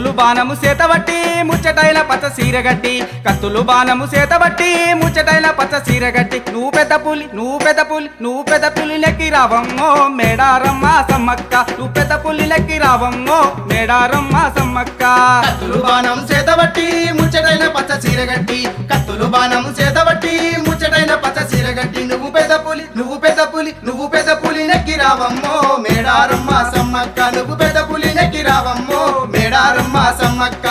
కత్తులు బాణము చేతబట్టి ముచ్చటైన పచ్చ సీరగట్టి కత్తులు బాణము చేతబట్టి ముచ్చటైన పచ్చ సీరగట్టి నువ్వు పెద్ద పులి నువ్వు పెద్ద పులి నువ్వు పెద్ద పులి లెక్కి రావమ్మో మేడారమ్మ సమ్మక్క నువ్వు పెద్ద పులి లెక్కి రావమ్మో మేడారమ్మ సమ్మక్క కత్తులు బాణం చేతబట్టి ముచ్చటైన పచ్చ చీరగట్టి కత్తులు బాణం చేతబట్టి ముచ్చటైన పచ్చ చీరగట్టి నువ్వు పెద్ద పులి నువ్వు పెద్ద పులి నువ్వు పెద్ద పులి నెక్కి రావమ్మో మేడారమ్మ సమ్మక్క నువ్వు పెద్ద పులి నెక్కి రావమ్మో మేడారమ్మ సమ్మక్క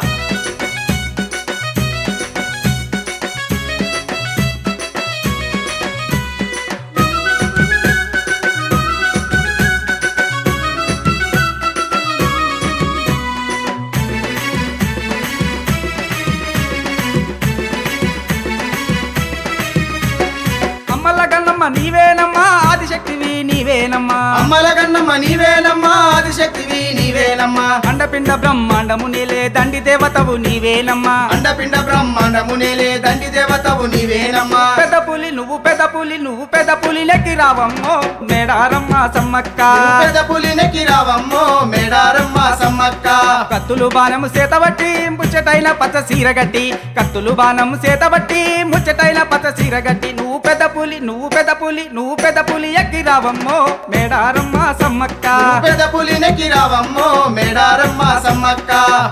అమ్మల గన్నమ్మ నీవేనమ్మా ఆదిశక్తివి నీవేనమ్మా అమ్మల గన్నమ్మ నీవేనమ్మా ఆదిశక్తివి నీవేనమ్మా అండపిండ బ్రహ్మాండము నీలే దండి దేవతవు నీవేనమ్మా అండపిండ బ్రహ్మాండము నేలే దండి దేవతవు నీవేనమ్మా పెద్ద పులి నువ్వు పెద్ద పులి నువ్వు పెద్ద పులి లెక్కి రావమ్మో మేడారమ్మ సమ్మక్క నువ్వు పెద్ద పులి నెక్కి రావమ్మో మేడారమ్మ సమ్మక్క కత్తులు బాణము చేతబట్టి ముచ్చటైన పచ్చ సీరగట్టి కత్తులు బాణము చేతబట్టి ముచ్చటైన పచ్చ సీరగట్టి నువ్వు పెద్ద పులి నువ్వు పెద్ద పులి నువ్వు పెద్ద పులి ఎక్కి రావమ్మో మేడారమ్మ సమ్మక్క నువ్వు పెద్ద పులి నెక్కి రావమ్మో మేడారమ్మ సమ్మక్క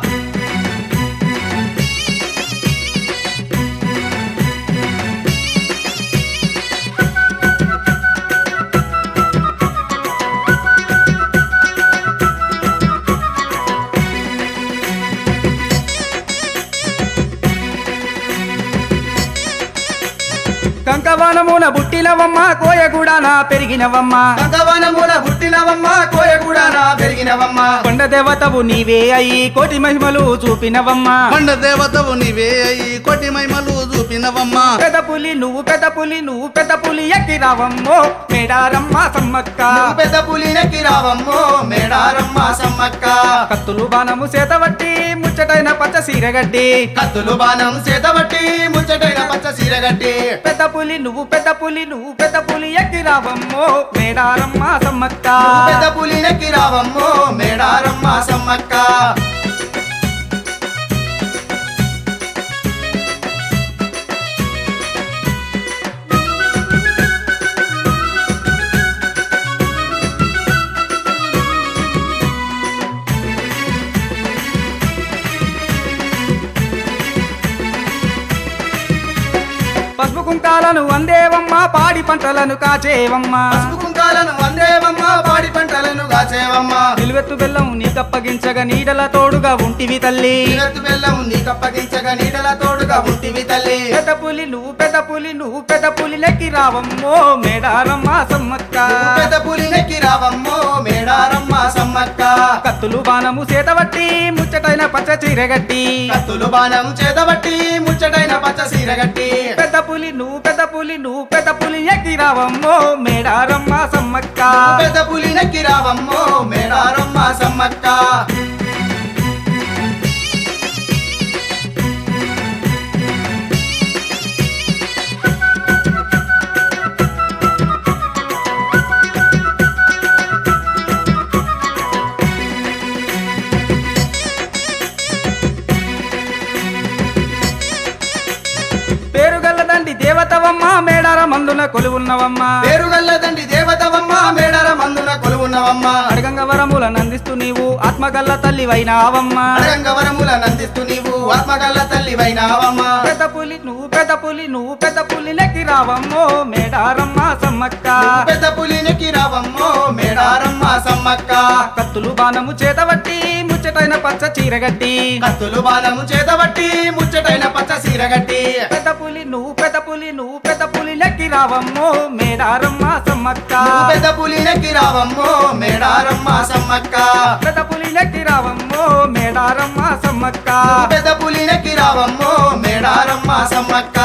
కంకవనమున బుట్టినవమ్మ కోయగూడాన పెరిగినవమ్మ భగవనమున పుట్టినవమ్మ కోయగూడాన పెరిగినవమ్మ కొండ దేవతవు నీవే అయి కోటి మహిమలు చూపినవమ్మ కొండ దేవతవు నీవే అయి కోటి మహిమలు చూపినవమ్మా పెద్ద పులి నువ్వు పెద్ద పులి నువ్వు పెద్ద పులి ఎక్కి రావమ్మో మేడారమ్మ సమ్మక్క నువ్వు పెద్ద పులి నెక్కి రావమ్మో మేడారమ్మ సమ్మక్క కత్తులు బాణము చేతబట్టి ముచ్చటైన పచ్చ సీరగడ్డి కత్తులు బాణం చేతబట్టి ముచ్చటైన పచ్చ సీరగట్టి పెద్ద పులి నువ్వు పెద్ద పులి నువ్వు పెద్ద పులి ఎక్కి రావమ్మో మేడారమ్మ సమ్మక్క నువ్వు పెద్ద పులి నెక్కి రావమ్మో మేడారమ్మ సమ్మక్క పసుపు కుంకాలను అందేవమ్మ పాడి పంటలను కాచేవమ్మ పసుపు కుంకాలను వందేవమ్మ పాడి పంటలను కాచేవమ్మ నిలువెత్తు బెల్లం నీకప్పగించగా నీడల తోడుగా ఉంటివి తల్లి నీరత్తు బెల్లం నీకప్పగించగా నీడల తోడుగా ఉంటివి తల్లి పెద్ద పులి నువ్వు పెద్ద పులి నువ్వు పెద్ద పులి లెక్కి రావమ్మో మేడారమ్మ సమ్మక్క నువ్వు పెద్ద పులి నెక్కి రావమ్మో మేడారమ్మ సమ్మక్క కత్తులు బాణము చేతబట్టి ముచ్చటైన పచ్చ చీరగట్టి కత్తులు బాణం చేతబట్టి ముచ్చటైన పచ్చ సీరగట్టి పెద్ద పులి నువ్వు పెద్ద పులి నువ్వు పెద్ద పులి ఎక్కి రావమ్మో మేడారమ్మ సమ్మక్క నువ్వు పెద్ద పులి నెక్కి రావమ్మో మేడారమ్మ సమ్మక్క పేరుగల్లదండి దేవతవమ్మ మేడార మందున కొలువున్నవమ్మ పేరుగల్లదండి దేవతవమ్మ మేడార మందున కొలువున్నవమ్మ అడగంగ వరముల నందిస్తూ నీవు ఆత్మగల్ల తల్లి వైనావమ్మ అడంగవరముల నందిస్తూ నీవు ఆత్మగల్ల తల్లి వైనావమ్మ పెద్ద పులి నువ్వు పెద్ద పులి నువ్వు పెద్ద పులి లెక్కి రావమ్మో మేడారమ్మ సమ్మక్క నువ్వు పెద్ద పులి నెక్కి రావమ్మో మేడారమ్మ సమ్మక్క కత్తులు బాణము చేతబట్టి ముచ్చటైన పచ్చ చీరగట్టి కత్తులు బాణము చేతబట్టి ముచ్చటైన పచ్చ సీరగట్టి పెద్ద పులి నువ్వు పెద్ద పులి నువ్వు పెద్ద పులి లెక్కి రావమ్మో మేడారమ్మ సమ్మక్క నువ్వు పెద్ద పులి నెక్కి రావమ్మో మేడారమ్మ సమ్మక్క పెద్ద పులి లెక్కి రావమ్మో మేడారమ్మ సమ్మక్క నువ్వు పెద్ద పులి నెక్కి రావమ్మో మేడారమ్మ సమ్మక్క